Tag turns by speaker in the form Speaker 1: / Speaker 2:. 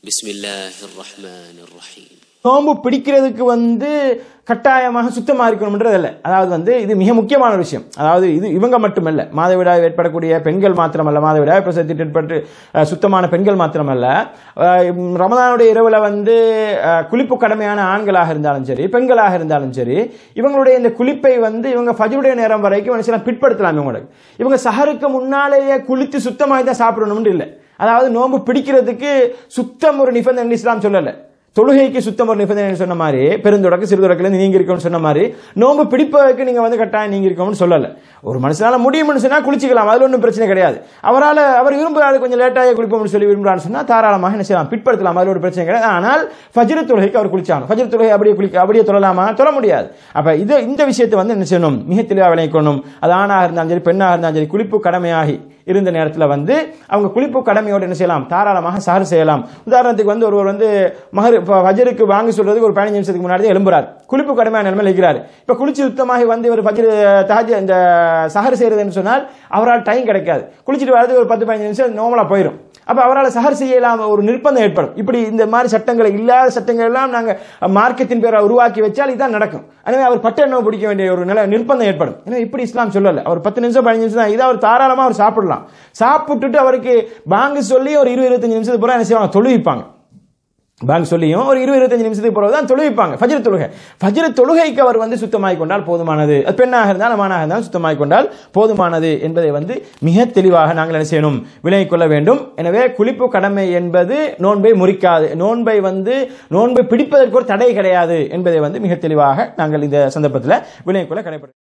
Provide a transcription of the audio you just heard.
Speaker 1: بسم الله الرحمن الرحيم
Speaker 2: நோன்பு பிடிக்கிறதுக்கு வந்து கட்டாயமாக சுத்தமாக இருக்கணும்ன்றது இல்லை அதாவது வந்து இது மிக முக்கியமான ஒரு விஷயம் அதாவது இது இவங்க மட்டுமல்ல மாதவிடாய் ஏற்படக்கூடிய பெண்கள் மாத்திரமல்ல மாதவிடாய் பிரசவத்தில் ஏற்பட்டு அஹ், சுத்தமான பெண்கள் மாத்திரமல்ல அஹ், உம், ரமதானுடைய இரவுல வந்து அஹ், குளிப்பு கடமையான ஆண்களாக இருந்தாலும் சரி பெண்களாக இருந்தாலும் சரி இவங்களுடைய இந்த குளிப்பை வந்து இவங்க ஃபஜ்ருடைய நேரம் வரைக்கும் என்ன செய்யலாம் பிற்படுத்தலாம் இவங்களுக்கு இவங்க சஹருக்கு முன்னாலேயே குளித்து சுத்தமாக தான் சாப்பிடணும்னு இல்லை அதாவது நோன்பு பிடிக்கிறதுக்கு சுத்தம் ஒரு நிபந்தனை இஸ்லாம் சொல்லலை தொழுகைக்கு சுத்தம் ஒரு நிபந்தனை சொன்ன மாதிரி பெருந்தொடக்கு சிறுதொடக்கில் நீங்க இருக்கணும்னு சொன்ன மாதிரி நோன்பு பிடிப்பதற்கு நீங்க வந்து கட்டாயம் நீங்க இருக்கணும்னு சொல்லல ஒரு மனுஷனால முடியும்னு சொன்னா குளிச்சுக்கலாம் அதுல ஒன்றும் பிரச்சனை கிடையாது அவரால் அவர் விரும்புறாரு கொஞ்சம் லேட்டாக குளிப்போம்னு சொல்லி விரும்புறான்னு சொன்னா தாராளமாக என்ன செய்யலாம் பிற்படுத்தலாம் அதுல ஒரு பிரச்சனை கிடையாது ஆனால் ஃபஜ்ரு தொழுகைக்கு அவர் குளிச்சாகணும் ஃபஜ்ரு தொழுகை அப்படியே குளிக்க அப்படியே தொழலாமா தொழ முடியாது அப்ப இது இந்த விஷயத்தை வந்து என்ன செய்யணும் மிக தெளிவாக விளைக்கணும் அது ஆணாக இருந்தாலும் சரி பெண்ணாக இருந்தாலும் சரி குளிப்பு கடமையாகி இருந்த நேரத்தில் வந்து அவங்க குளிப்பு கடமையோடு என்ன செய்யலாம் தாராளமாக சஹர் செய்யலாம் உதாரணத்துக்கு வந்து ஒருவர் வந்து மகர் இப்போ ஃபஜருக்கு வாங்க சொல்றதுக்கு ஒரு பதினஞ்சு நிமிஷத்துக்கு முன்னாடி தான் எழும்புறாரு குளிப்பு கடமையான நிலைமையில் இருக்கிறார் இப்போ குளிச்சு சுத்தமாகி வந்து இவர் ஃபஜர் தஹஜ் இந்த சஹர் செய்யறதுன்னு சொன்னால் அவரால் டைம் கிடைக்காது குளிச்சுட்டு வரது ஒரு பத்து பதினஞ்சு நிமிஷம் நோமலா போயிடும் அப்ப அவரால் சஹர் செய்யலாம் ஒரு நிர்பந்தம் ஏற்படும் இப்படி இந்த மாதிரி சட்டங்கள் இல்லாத சட்டங்கள் எல்லாம் நாங்க மார்க்கத்தின் பேரை உருவாக்கி வச்சால் இதான் நடக்கும் எனவே அவர் பட்ட எண்ணம் பிடிக்க வேண்டிய ஒரு நிலை நிர்பந்தம் ஏற்படும் எனவே இப்படி இஸ்லாம் சொல்லல அவர் பத்து நிமிஷம் பதினஞ்சு நிமிஷம் தான் இதை அவர் தாராளமா அவர் சாப்பிடலாம் சாப்பிட்டுட்டு அவருக்கு பாங்கு சொல்லி ஒரு இருபது இருபத்தஞ்சு நிமிஷத்துக்கு பிறகு என்ன செய்வாங்க தொழுவிப்பாங்க பேங்க் சொல்லியும் ஒரு இருபது இருபத்தஞ்சு நிமிஷத்துக்கு பிறகு தான் தொழுவிப்பாங்க ஃபஜ்ர் தொழுகை ஃபஜ்ர் தொழுகைக்கு அவர் வந்து சுத்தமாய் கொண்டால் போதுமானது அது பெண்ணாக இருந்தாலும் ஆணாக இருந்தாலும் சுத்தமாய் கொண்டால் போதுமானது என்பதை வந்து மிக தெளிவாக நாங்கள் என்ன செய்யணும் விலகிக் கொள்ள வேண்டும் எனவே குளிப்பு கடமை என்பது நோன்பை முறிக்காது நோன்பை வந்து நோன்பை பிடிப்பதற்கு ஒரு தடை கிடையாது என்பதை வந்து மிக தெளிவாக நாங்கள் இந்த சந்தர்ப்பத்தில் விலகிக் கொள்ள கடைப்படும்